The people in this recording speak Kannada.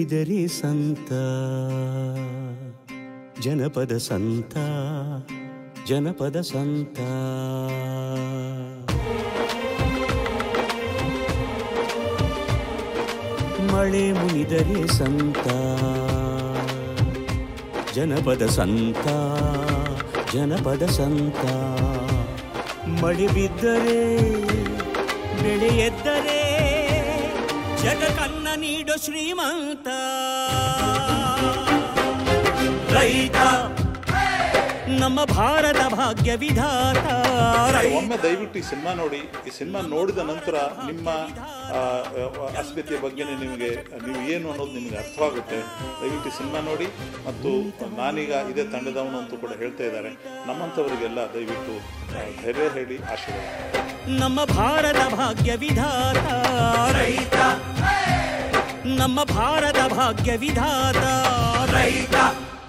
ಮುನಿದರೆ ಸಂತ ಜನಪದ ಸಂತ ಜನಪದ ಸಂತ ಮಳೆ ಮುನಿದರೆ ಸಂತ ಜನಪದ ಸಂತ ಜನಪದ ಸಂತ ಮಳೆ ಬಿದ್ದರೆ ಬೆಳೆ ಎದ್ದರೆ ಜಗತ್ತನ್ನ ನೀಡೋ ಶ್ರೀಮಂತ ರೈತ ನಮ್ಮ ಭಾರತ ಭಾಗ್ಯ ವಿಧಾತ ರೈತ ಒಮ್ಮೆ ದಯವಿಟ್ಟು ಈ ಸಿನಿಮಾ ನೋಡಿ ಈ ಸಿನಿಮಾ ನೋಡಿದ ನಂತರ ನಿಮ್ಮ ಆ, ಅಸ್ಮಿತೆಯ ಬಗ್ಗೆ ನಿಮಗೆ ನೀವು ಏನು ಅನ್ನೋದು ನಿಮಗೆ ಅರ್ಥವಾಗುತ್ತೆ ದಯವಿಟ್ಟು ಈ ಸಿನಿಮಾ ನೋಡಿ ಮತ್ತು ನಾನೀಗ ಇದೇ ತಂಡದವನು ಅಂತೂ ಕೂಡ ಹೇಳ್ತಾ ಇದ್ದಾರೆ ನಮ್ಮಂಥವರಿಗೆಲ್ಲ ದಯವಿಟ್ಟು ಆ, ಧೈರ್ಯ ಹೇಳಿ ಆಶೀರ್ವಾದ ನಮ್ಮ ಭಾರತ ಭಾಗ್ಯ ವಿಧಾತ ರೈತ ನಮ್ಮ ಭಾರತ ಭಾಗ್ಯ ವಿಧಾತ ರೈತ